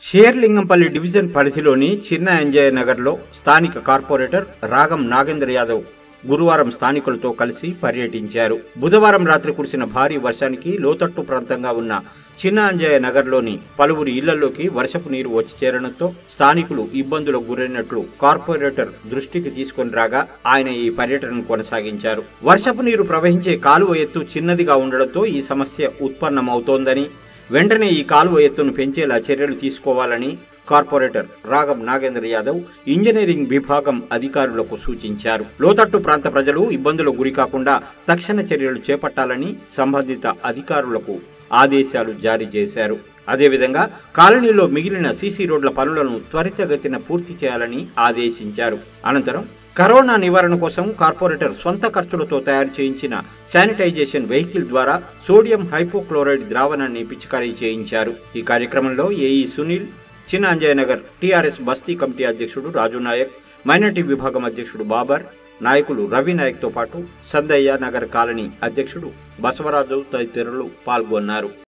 Serilingampally division పరిధిలోని చిన్న అంజయ్య నగర్లో స్థానిక కార్పొరేటర్ రాగం నాగేంద్ర యాదవ్ గురువారం స్థానికులతో కలిసి పర్యటించారు బుధవారం రాత్రి కురిసిన భారీ వర్షానికి లోతట్టు ప్రాంతంగా ఉన్న చిన్న అంజయ్య నగర్లోని పలువురి ఇళ్లలోకి వర్షపు నీరు వచ్చి చేరడంతో స్థానికులు ఇబ్బందులకు గురైనట్లు కార్పొరేటర్ దృష్టికి తీసుకొని రాగా ఆయన ఈ పర్యటనను కొనసాగించారు వర్షపు నీరు ప్రవహించే కాలువ ఎత్తు చిన్నదిగా ఉండడంతో ఈ సమస్య ఉత్పన్నమవుతోందని వెంటనే ఈ కాలువ ఎత్తును పెంచేలా చర్యలు తీసుకోవాలని కార్పొరేటర్ రాగం నాగేంద్ర యాదవ్ ఇంజనీరింగ్ విభాగం అధికారులకు సూచించారు లోతట్టు ప్రాంత ప్రజలు ఇబ్బందులకు గురికాకుండా తక్షణ చర్యలు చేపట్టాలని సంబంధిత అధికారులకు ఆదేశాలు జారీ చేశారు అదేవిధంగా కాలనీలో మిగిలిన సీసీ రోడ్ల పనులను త్వరితగతిన పూర్తి చేయాలని ఆదేశించారు అనంతరం కరోనా నివారణ కోసం కార్పొరేటర్ సొంత ఖర్చులతో తయారు చేయించిన శానిటైజేషన్ వెహికల్ ద్వారా సోడియం హైపోక్లోరైడ్ ద్రావణాన్ని పిచికారీ చేయించారు ఈ కార్యక్రమంలో ఏఈ సునీల్ చిన్న అంజయనగర్ టీఆర్ఎస్ బస్తీ కమిటీ అధ్యక్షుడు రాజు నాయక్ మైనార్టీ విభాగం అధ్యక్షుడు బాబర్ నాయకులు రవి నాయక్ తో పాటు సందయ్య నగర్ కాలనీ అధ్యక్షుడు బసవరాజు తదితరులు పాల్గొన్నారు